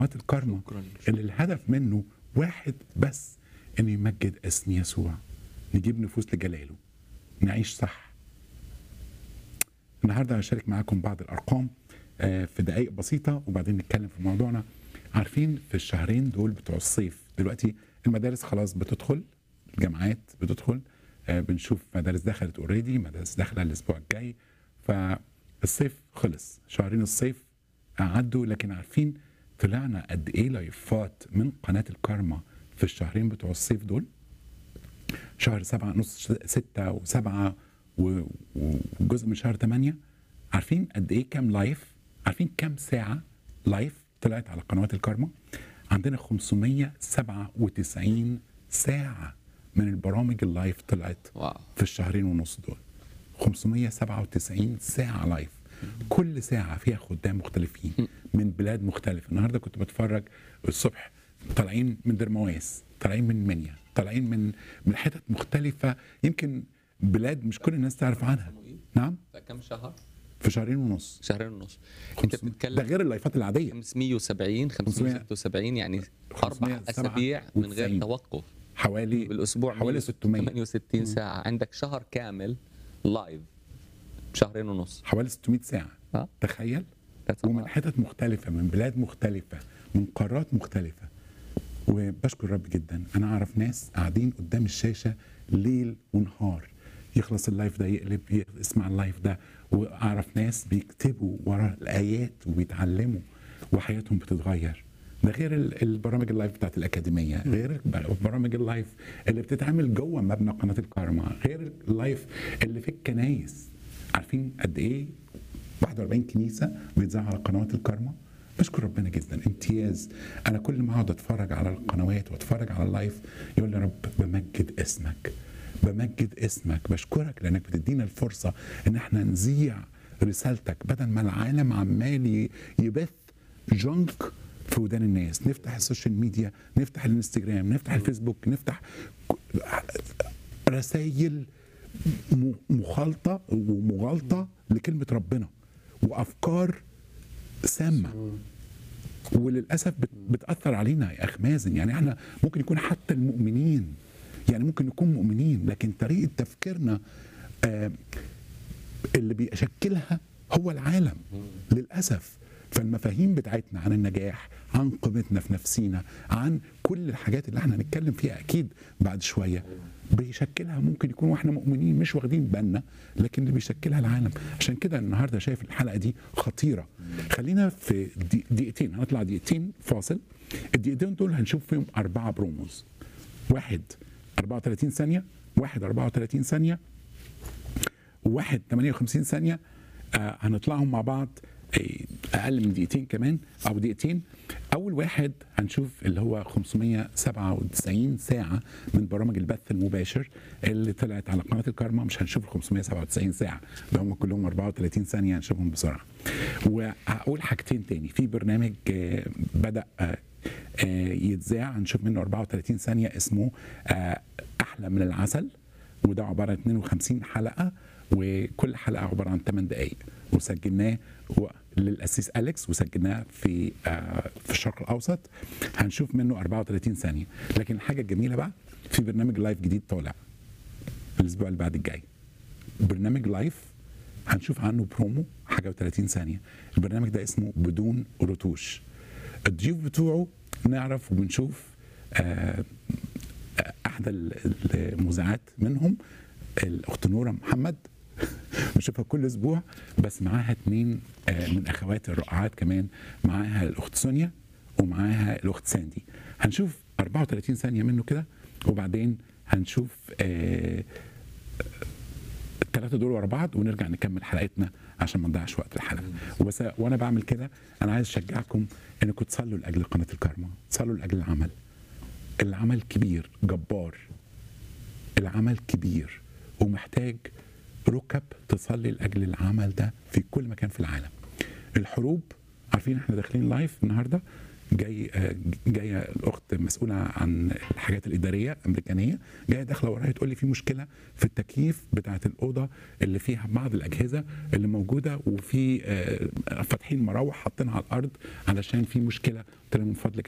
قنوات الكارما شكراً. اللي الهدف منه واحد بس انه يمجد اسم يسوع نجيب نفوس لجلاله نعيش صح النهارده هشارك معاكم بعض الارقام آه، في دقائق بسيطه وبعدين نتكلم في موضوعنا عارفين في الشهرين دول بتوع الصيف دلوقتي المدارس خلاص بتدخل الجامعات بتدخل آه، بنشوف مدارس دخلت اوريدي مدارس داخله الاسبوع الجاي فالصيف خلص شهرين الصيف عدوا لكن عارفين طلعنا قد ايه لايفات من قناه الكارما في الشهرين بتوع الصيف دول شهر سبعة نص ستة وسبعة و- وجزء من شهر ثمانية عارفين قد ايه كام لايف عارفين كام ساعة لايف طلعت على قنوات الكارما عندنا 597 ساعة من البرامج اللايف طلعت واو في الشهرين ونص دول 597 ساعة لايف كل ساعة فيها خدام مختلفين من بلاد مختلفة النهاردة كنت بتفرج الصبح طالعين من درمواس طالعين من منيا طالعين من من حتت مختلفة يمكن بلاد مش كل الناس تعرف عنها نعم ده كم شهر؟ في شهرين ونص شهرين ونص انت 500 ده بتتكلم غير اللايفات العادية 570 576 يعني اربع 597 اسابيع من غير توقف حوالي بالاسبوع حوالي 600 68 ساعه عندك شهر كامل لايف شهرين ونص حوالي 600 ساعة ها تخيل That's a ومن lot. حتت مختلفة من بلاد مختلفة من قارات مختلفة وبشكر الرب جدا أنا أعرف ناس قاعدين قدام الشاشة ليل ونهار يخلص اللايف ده يقلب ي- يسمع اللايف ده وأعرف ناس بيكتبوا ورا الآيات وبيتعلموا وحياتهم بتتغير ده غير ال- البرامج اللايف بتاعت الأكاديمية غير الب- برامج اللايف اللي بتتعمل جوه مبنى قناة الكارما غير اللايف اللي في الكنايس عارفين قد إيه 41 كنيسه بيتذاعوا على قنوات الكارما بشكر ربنا جدا امتياز انا كل ما اقعد اتفرج على القنوات واتفرج على اللايف يقول لي يا رب بمجد اسمك بمجد اسمك بشكرك لانك بتدينا الفرصه ان احنا نذيع رسالتك بدل ما العالم عمال ي- يبث جنك في ودان الناس نفتح السوشيال ميديا نفتح الانستجرام نفتح الفيسبوك نفتح رسائل م- مخالطه ومغالطه لكلمه ربنا وافكار سامه وللاسف بت- بتاثر علينا يا اخ مازن يعني احنا ممكن يكون حتى المؤمنين يعني ممكن نكون مؤمنين لكن طريقه تفكيرنا آه اللي بيشكلها هو العالم للاسف فالمفاهيم بتاعتنا عن النجاح عن قيمتنا في نفسينا عن كل الحاجات اللي احنا هنتكلم فيها اكيد بعد شويه بيشكلها ممكن يكون واحنا مؤمنين مش واخدين بالنا لكن اللي بيشكلها العالم عشان كده النهارده شايف الحلقه دي خطيره خلينا في دي- دقيقتين هنطلع دقيقتين فاصل الدقيقتين دول هنشوف فيهم اربعه بروموز واحد 34 ثانيه واحد 34 ثانيه وواحد 58 ثانيه آه هنطلعهم مع بعض آه، اقل من دقيقتين كمان او دقيقتين اول واحد هنشوف اللي هو 597 ساعه من برامج البث المباشر اللي طلعت على قناه الكارما مش هنشوف ال 597 ساعه ده هم كلهم 34 ثانيه هنشوفهم بسرعه وهقول حاجتين تاني في برنامج آه، بدا آه، آه، يتذاع هنشوف منه 34 ثانيه اسمه آه، احلى من العسل وده عباره عن 52 حلقه وكل حلقه عباره عن 8 دقائق وسجلناه و- للاسيس اليكس وسجلناه في آه، في الشرق الاوسط هنشوف منه 34 ثانيه لكن الحاجه الجميله بقى في برنامج لايف جديد طالع الاسبوع اللي بعد الجاي برنامج لايف هنشوف عنه برومو حاجه و30 ثانيه البرنامج ده اسمه بدون رتوش الضيوف بتوعه نعرف وبنشوف آه، احدى ال- المذيعات منهم الاخت نوره محمد بنشوفها كل اسبوع بس معاها اتنين آه، من اخواتي الرائعات كمان معاها الاخت سونيا ومعاها الاخت ساندي هنشوف 34 ثانيه منه كده وبعدين هنشوف آه، الثلاثه دول ورا بعض ونرجع نكمل حلقتنا عشان ما نضيعش وقت الحلقه وبس وانا بعمل كده انا عايز اشجعكم انكم تصلوا لاجل قناه الكارما تصلوا لاجل العمل العمل كبير جبار العمل كبير ومحتاج ركب تصلي لاجل العمل ده في كل مكان في العالم الحروب عارفين احنا داخلين لايف النهارده جاي آه، جايه الاخت مسؤوله عن الحاجات الاداريه امريكانيه جايه داخله ورايا تقول لي في مشكله في التكييف بتاعه الاوضه اللي فيها بعض الاجهزه اللي موجوده وفي آه، فاتحين مراوح حاطينها على الارض علشان في مشكله قلت لها من فضلك